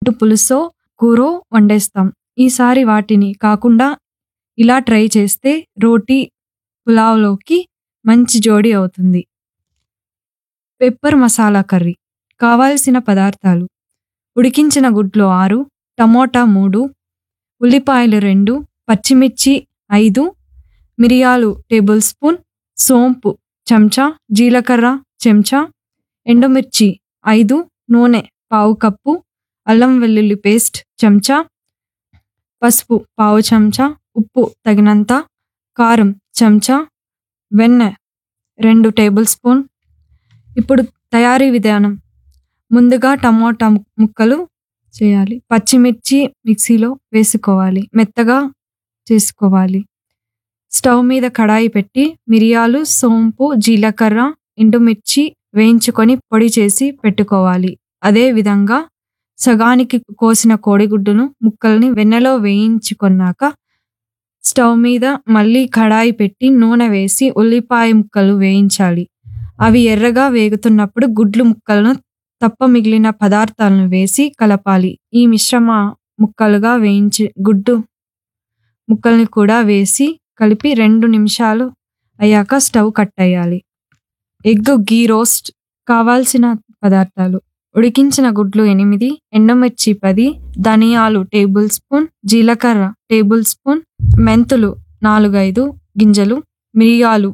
గుడ్డు పులుసో కూరో వండేస్తాం ఈసారి వాటిని కాకుండా ఇలా ట్రై చేస్తే రోటీ పులావ్లోకి మంచి జోడి అవుతుంది పెప్పర్ మసాలా కర్రీ కావాల్సిన పదార్థాలు ఉడికించిన గుడ్లు ఆరు టమోటా మూడు ఉల్లిపాయలు రెండు పచ్చిమిర్చి ఐదు మిరియాలు టేబుల్ స్పూన్ సోంపు చెంచా జీలకర్ర చెంచా ఎండుమిర్చి ఐదు నూనె పావు కప్పు అల్లం వెల్లుల్లి పేస్ట్ చెంచా పసుపు పావు చెంచా ఉప్పు తగినంత కారం చెంచా వెన్నె రెండు టేబుల్ స్పూన్ ఇప్పుడు తయారీ విధానం ముందుగా టమోటా ము- ముక్కలు చేయాలి పచ్చిమిర్చి మిక్సీలో వేసుకోవాలి మెత్తగా చేసుకోవాలి స్టవ్ మీద కడాయి పెట్టి మిరియాలు సోంపు జీలకర్ర ఎండుమిర్చి వేయించుకొని పొడి చేసి పెట్టుకోవాలి అదే విధంగా సగానికి కోసిన కోడిగుడ్డును ముక్కల్ని వెన్నెలో వేయించుకున్నాక స్టవ్ మీద మళ్ళీ కడాయి పెట్టి నూనె వేసి ఉల్లిపాయ ముక్కలు వేయించాలి అవి ఎర్రగా వేగుతున్నప్పుడు గుడ్లు ముక్కలను తప్ప మిగిలిన పదార్థాలను వేసి కలపాలి ఈ మిశ్రమ ముక్కలుగా వేయించి గుడ్డు ముక్కల్ని కూడా వేసి కలిపి రెండు నిమిషాలు అయ్యాక స్టవ్ కట్టేయాలి ఎగ్ గీ రోస్ట్ కావాల్సిన పదార్థాలు ఉడికించిన గుడ్లు ఎనిమిది ఎండుమిర్చి పది ధనియాలు టేబుల్ స్పూన్ జీలకర్ర టేబుల్ స్పూన్ మెంతులు నాలుగైదు గింజలు మిరియాలు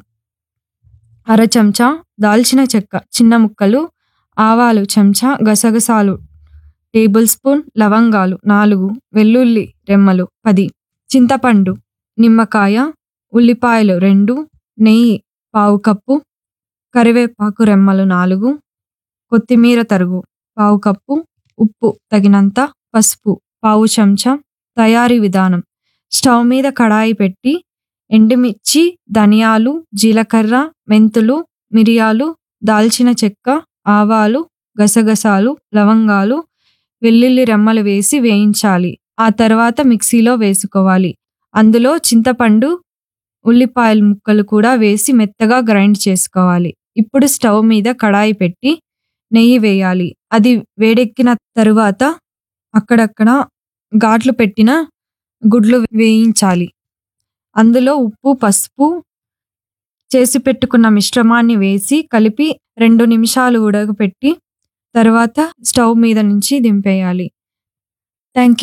అర చెంచా దాల్చిన చెక్క చిన్న ముక్కలు ఆవాలు చెంచా గసగసాలు టేబుల్ స్పూన్ లవంగాలు నాలుగు వెల్లుల్లి రెమ్మలు పది చింతపండు నిమ్మకాయ ఉల్లిపాయలు రెండు నెయ్యి పావు కప్పు కరివేపాకు రెమ్మలు నాలుగు కొత్తిమీర తరుగు పావు కప్పు ఉప్పు తగినంత పసుపు పావు చెంచా తయారీ విధానం స్టవ్ మీద కడాయి పెట్టి ఎండుమిర్చి ధనియాలు జీలకర్ర మెంతులు మిరియాలు దాల్చిన చెక్క ఆవాలు గసగసాలు లవంగాలు వెల్లుల్లి రెమ్మలు వేసి వేయించాలి ఆ తర్వాత మిక్సీలో వేసుకోవాలి అందులో చింతపండు ఉల్లిపాయల ముక్కలు కూడా వేసి మెత్తగా గ్రైండ్ చేసుకోవాలి ఇప్పుడు స్టవ్ మీద కడాయి పెట్టి నెయ్యి వేయాలి అది వేడెక్కిన తరువాత అక్కడక్కడ ఘాట్లు పెట్టిన గుడ్లు వేయించాలి అందులో ఉప్పు పసుపు చేసి పెట్టుకున్న మిశ్రమాన్ని వేసి కలిపి రెండు నిమిషాలు ఉడకపెట్టి తర్వాత స్టవ్ మీద నుంచి దింపేయాలి థ్యాంక్ యూ